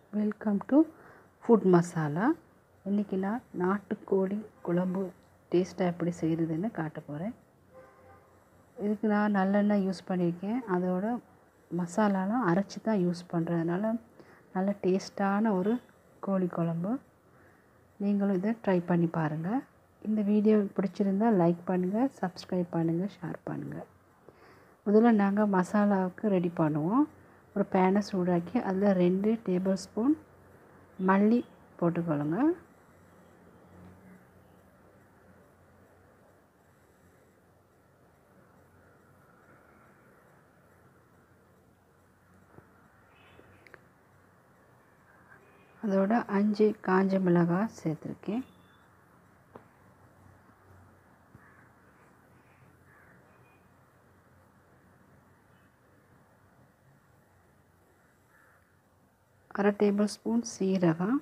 welcome to food masala இன்றைக்கி நான் நாட்டுக்கோழி குழம்பு டேஸ்ட்டாக எப்படி செய்கிறதுன்னு காட்ட போகிறேன் இதுக்கு நான் நல்லெண்ணெய் யூஸ் பண்ணியிருக்கேன் அதோட மசாலாலாம் அரைச்சி தான் யூஸ் பண்ணுறதுனால நல்ல டேஸ்ட்டான ஒரு கோழி குழம்பு நீங்களும் இதை ட்ரை பண்ணி பாருங்கள் இந்த வீடியோ பிடிச்சிருந்தால் லைக் பண்ணுங்கள் சப்ஸ்கிரைப் பண்ணுங்கள் ஷேர் பண்ணுங்கள் முதல்ல நாங்கள் மசாலாவுக்கு ரெடி பண்ணுவோம் ஒரு பேனை சூடாக்கி அதில் ரெண்டு டேபிள் ஸ்பூன் மல்லி போட்டுக்கொள்ளுங்க அதோட அஞ்சு காஞ்ச மிளகாய் சேர்த்துருக்கேன் அரை டேபிள் ஸ்பூன் சீரகம்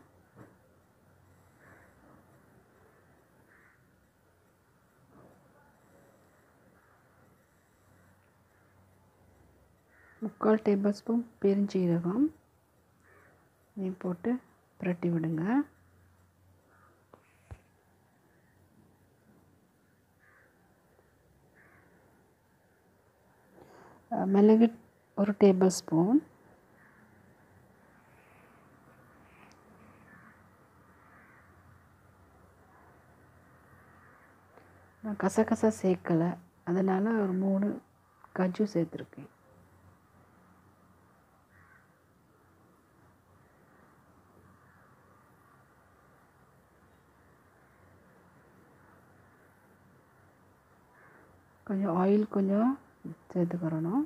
முக்கால் டேபிள் ஸ்பூன் பெருஞ்சீரகம் இதையும் போட்டு புரட்டி விடுங்க மிளகு ஒரு டேபிள் ஸ்பூன் நான் கசகசா சேர்க்கலை அதனால் ஒரு மூணு கஜு சேர்த்துருக்கேன் கொஞ்சம் ஆயில் கொஞ்சம் சேர்த்துக்கிறணும்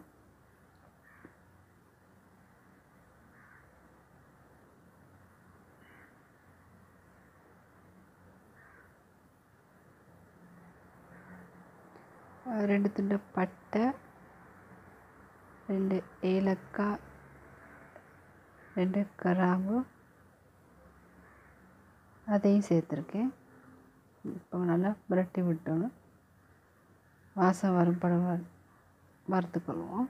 ரெண்டு துண்டு பட்டை ரெண்டு ஏலக்காய் ரெண்டு கிராம்பு அதையும் சேர்த்துருக்கேன் இப்போ நல்லா புரட்டி விட்டோன்னு வாசம் வரும் படம் வறுத்துக்கொள்வோம்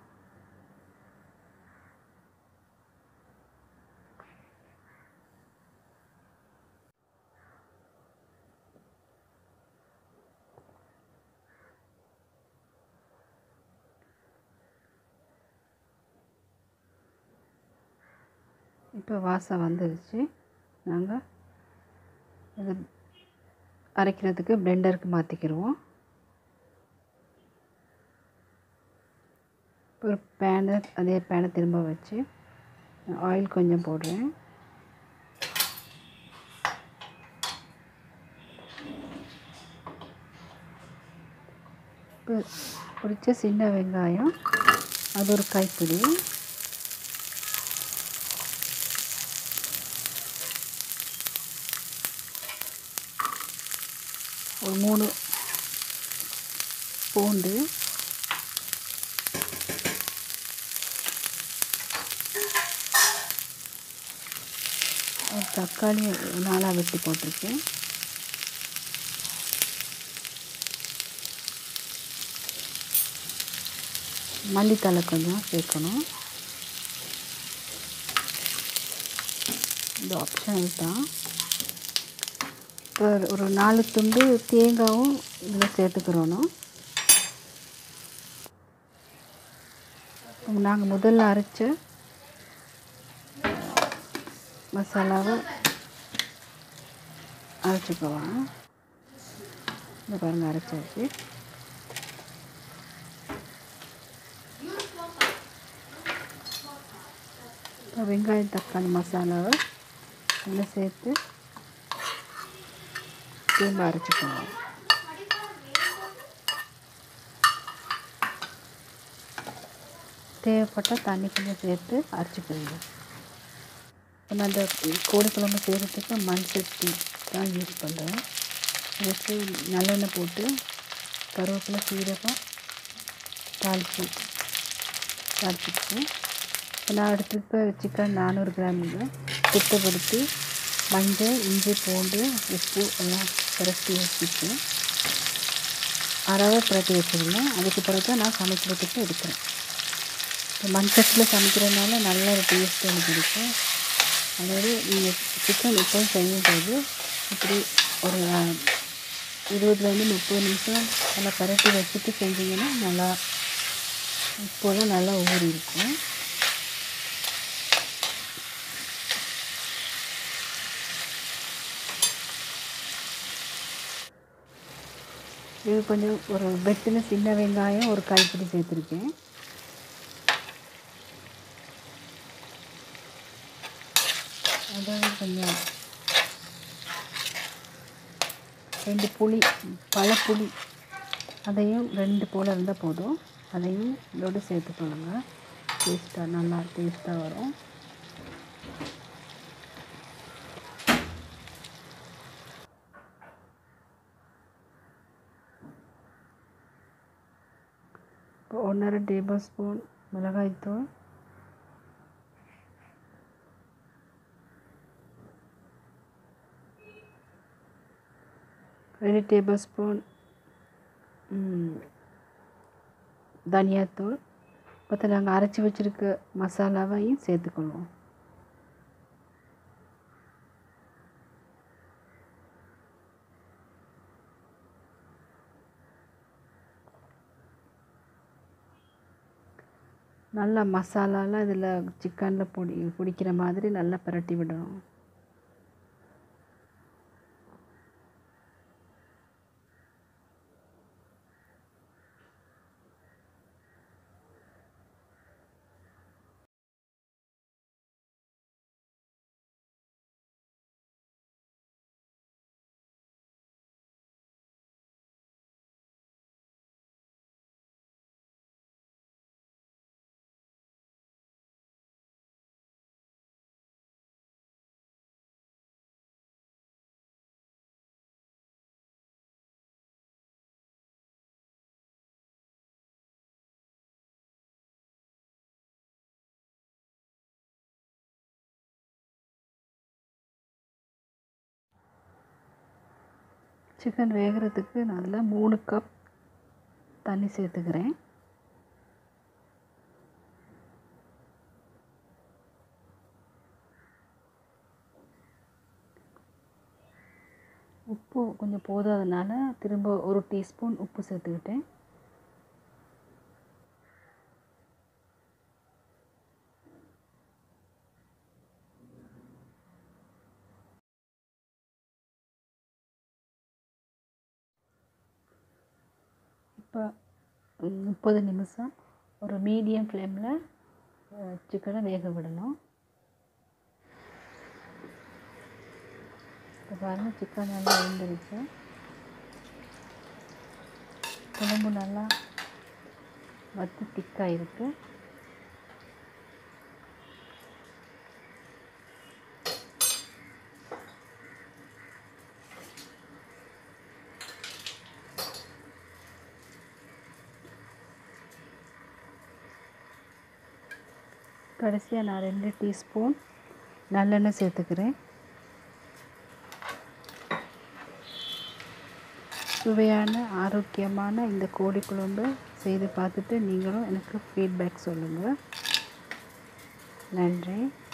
இப்போ வாசம் வந்துருச்சு நாங்கள் இது அரைக்கிறதுக்கு பிளெண்டருக்கு மாற்றிக்கிடுவோம் ஒரு பேனை அதே பேனை திரும்ப வச்சு ஆயில் கொஞ்சம் போடுறேன் இப்போ பிடிச்ச சின்ன வெங்காயம் அது ஒரு கைப்பிடி ஒரு மூணு பூண்டு ஒரு தக்காளி நாலாக வெட்டி போட்டிருக்கேன் மல்லித்தலை கொஞ்சம் சேர்க்கணும் இது ஆப்ஷனல் தான் இப்போ ஒரு நாலு துண்டு தேங்காயும் இதில் சேர்த்துக்கிறோணும் நாங்கள் முதல்ல அரைச்ச மசாலாவை அரைச்சிக்குவோம் இந்த பாருங்கள் அரைச்சாச்சு இப்போ வெங்காயம் தக்காளி மசாலாவை எல்லாம் சேர்த்து திரும்ப அரைச்சிக்குவோம் தேவைப்பட்டால் தண்ணி கொஞ்சம் சேர்த்து அரைச்சிக்கிறீங்க இப்போ நான் அந்த கோழி குழம்பு செய்கிறதுக்கு மண் சட்டி தான் யூஸ் பண்ணுறேன் அதுக்கு நல்லெண்ணெய் போட்டு கருவேப்பிலை சீரகம் தாளிச்சு தாளிச்சிட்டு இப்போ நான் எடுத்துக்க சிக்கன் நானூறு கிராமுங்க சுத்தப்படுத்தி மஞ்சள் இஞ்சி பூண்டு உப்பு எல்லாம் புரட்டி வச்சுட்டு அறவை புரட்டி வச்சுருந்தேன் அதுக்கு பிறகு தான் நான் சமைக்கிறதுக்கு எடுக்கிறேன் இப்போ மண் சட்டியில் சமைக்கிறதுனால நல்ல ஒரு டேஸ்ட் எனக்கு இருக்கும் அதாவது நீங்கள் சிக்கன் இப்போ செய்யும்போது இப்படி ஒரு இருபதுலேருந்து முப்பது நிமிஷம் நல்லா பரட்டி வச்சுட்டு செஞ்சீங்கன்னா நல்லா உப்பெல்லாம் நல்லா ஊறி இருக்கும் இது கொஞ்சம் ஒரு வெட்டின சின்ன வெங்காயம் ஒரு கைப்பிடி சேர்த்துருக்கேன் அதாவது கொஞ்சம் ரெண்டு புளி பழப்புளி அதையும் ரெண்டு போல் இருந்தால் போதும் அதையும் இதோடு சேர்த்துக்கொள்ளுங்க டேஸ்ட்டாக நல்லா டேஸ்ட்டாக வரும் இப்போ ஒன்றரை டேபிள் ஸ்பூன் மிளகாய்த்தூள் ரெண்டு டேபிள் ஸ்பூன் தனியாத்தூள் மற்ற நாங்கள் அரைச்சி வச்சுருக்க மசாலாவையும் சேர்த்துக்கொள்வோம் நல்லா மசாலாலாம் இதில் சிக்கனில் பொடி பிடிக்கிற மாதிரி நல்லா பிரட்டி விடணும் சிக்கன் வேகிறதுக்கு நான் அதில் மூணு கப் தண்ணி சேர்த்துக்கிறேன் உப்பு கொஞ்சம் போதாதனால திரும்ப ஒரு டீஸ்பூன் உப்பு சேர்த்துக்கிட்டேன் இப்போ முப்பது நிமிஷம் ஒரு மீடியம் ஃப்ளேமில் சிக்கனை வேக விடணும் இப்போ பாருங்கள் சிக்கன் நல்லா வெந்துருச்சு குழம்பு நல்லா வத்தி திக்காக இருக்குது கடைசியாக நான் ரெண்டு டீஸ்பூன் நல்லெண்ணெய் சேர்த்துக்கிறேன் சுவையான ஆரோக்கியமான இந்த கோழி குழம்பு செய்து பார்த்துட்டு நீங்களும் எனக்கு ஃபீட்பேக் சொல்லுங்கள் நன்றி